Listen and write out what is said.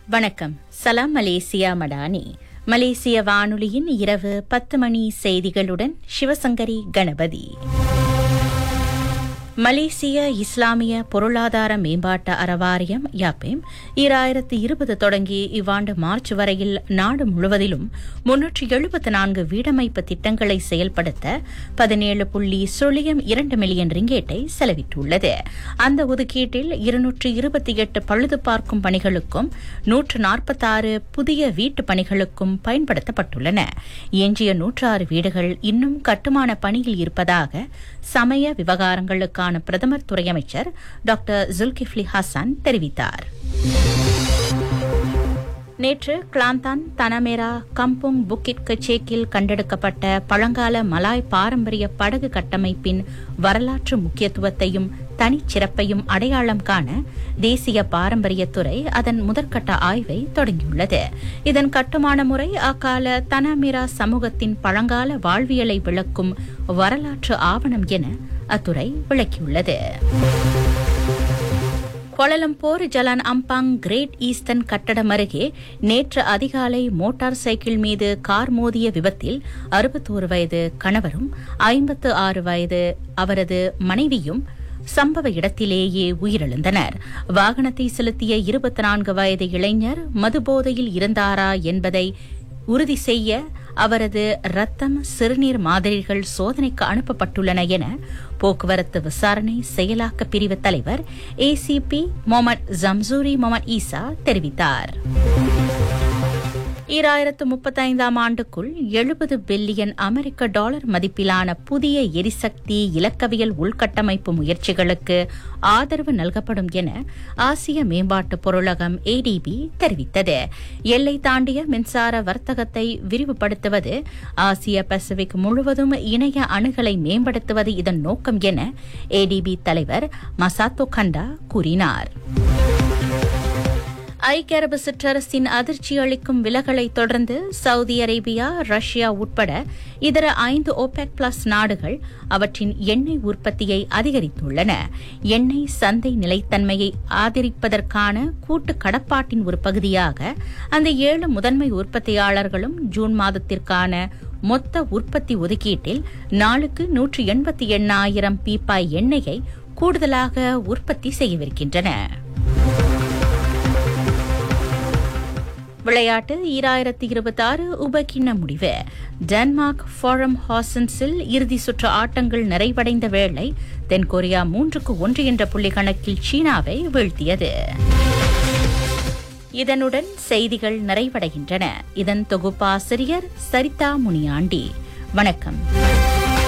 வணக்கம் சலாம் மலேசியா மடானி மலேசிய வானொலியின் இரவு பத்து மணி செய்திகளுடன் சிவசங்கரி கணபதி மலேசிய இஸ்லாமிய பொருளாதார மேம்பாட்டு அறவாரியம் யாப்பேம் ஈராயிரத்து இருபது தொடங்கி இவ்வாண்டு மார்ச் வரையில் நாடு முழுவதிலும் முன்னூற்றி எழுபத்து நான்கு வீடமைப்பு திட்டங்களை செயல்படுத்த பதினேழு புள்ளி சுழியம் இரண்டு மில்லியன் ரிங்கேட்டை செலவிட்டுள்ளது அந்த ஒதுக்கீட்டில் இருநூற்று இருபத்தி எட்டு பழுது பார்க்கும் பணிகளுக்கும் நூற்று நாற்பத்தாறு புதிய வீட்டு பணிகளுக்கும் பயன்படுத்தப்பட்டுள்ளன எஞ்சிய நூற்றாறு வீடுகள் இன்னும் கட்டுமான பணியில் இருப்பதாக சமய விவகாரங்களுக்கான பிரதமர் துறை அமைச்சர் டாக்டர் ஜுல்கிஃப்லி ஹசான் தெரிவித்தார் நேற்று கிளாந்தான் தனமேரா கம்புங் புக்கிட் கச்சேக்கில் கண்டெடுக்கப்பட்ட பழங்கால மலாய் பாரம்பரிய படகு கட்டமைப்பின் வரலாற்று முக்கியத்துவத்தையும் தனிச்சிறப்பையும் அடையாளம் காண தேசிய பாரம்பரியத்துறை அதன் முதற்கட்ட ஆய்வை தொடங்கியுள்ளது இதன் கட்டுமான முறை அக்கால தனமேரா சமூகத்தின் பழங்கால வாழ்வியலை விளக்கும் வரலாற்று ஆவணம் என அத்துறை விளக்கியுள்ளது Kuala Lumpur Jalan Ampang Great Eastern கட்டடம் அருகே நேற்று அதிகாலை மோட்டார் சைக்கிள் மீது கார் மோதிய விபத்தில் அறுபத்தோரு வயது கணவரும் ஐம்பத்து ஆறு வயது அவரது மனைவியும் சம்பவ இடத்திலேயே உயிரிழந்தனர் வாகனத்தை செலுத்திய இருபத்தி நான்கு வயது இளைஞர் மதுபோதையில் இருந்தாரா என்பதை உறுதி செய்ய அவரது ரத்தம் சிறுநீர் மாதிரிகள் சோதனைக்கு அனுப்பப்பட்டுள்ளன என போக்குவரத்து விசாரணை செயலாக்க பிரிவு தலைவர் ACP Mohamad Jamsuri Mohamad Isa தெரிவித்தார் ஈராயிரத்து முப்பத்தைந்தாம் ஆண்டுக்குள் எழுபது பில்லியன் அமெரிக்க டாலர் மதிப்பிலான புதிய எரிசக்தி இலக்கவியல் உள்கட்டமைப்பு முயற்சிகளுக்கு ஆதரவு நல்கப்படும் என ஆசிய மேம்பாட்டு பொருளகம் ஏடிபி தெரிவித்தது எல்லை தாண்டிய மின்சார வர்த்தகத்தை விரிவுபடுத்துவது ஆசிய பசிபிக் முழுவதும் இணைய அணுகலை மேம்படுத்துவது இதன் நோக்கம் என ஏடிபி தலைவர் மசாத்தோ கண்டா கூறினார் ஐக்கிய அரபு சிற்றரசின் அதிர்ச்சி அளிக்கும் விலகலை தொடர்ந்து சவுதி அரேபியா ரஷ்யா உட்பட இதர ஐந்து ஓபெக் பிளஸ் நாடுகள் அவற்றின் எண்ணெய் உற்பத்தியை அதிகரித்துள்ளன எண்ணெய் சந்தை நிலைத்தன்மையை ஆதரிப்பதற்கான கூட்டு கடப்பாட்டின் ஒரு பகுதியாக அந்த ஏழு முதன்மை உற்பத்தியாளர்களும் ஜூன் மாதத்திற்கான மொத்த உற்பத்தி ஒதுக்கீட்டில் நாளுக்கு நூற்று எண்பத்தி எண்ணாயிரம் பீப்பாய் எண்ணெயை கூடுதலாக உற்பத்தி செய்யவிருக்கின்றன விளையாட்டு ஈராயிரத்தி இருபத்தி ஆறு உபகிண்ண முடிவு டென்மார்க் ஃபாரம் ஹாசன்ஸில் இறுதி சுற்று ஆட்டங்கள் நிறைவடைந்த வேளை தென்கொரியா மூன்றுக்கு ஒன்று என்ற புள்ளி கணக்கில் சீனாவை வீழ்த்தியது இதனுடன் செய்திகள் நிறைவடைகின்றன இதன் தொகுப்பாசிரியர் சரிதா முனியாண்டி வணக்கம்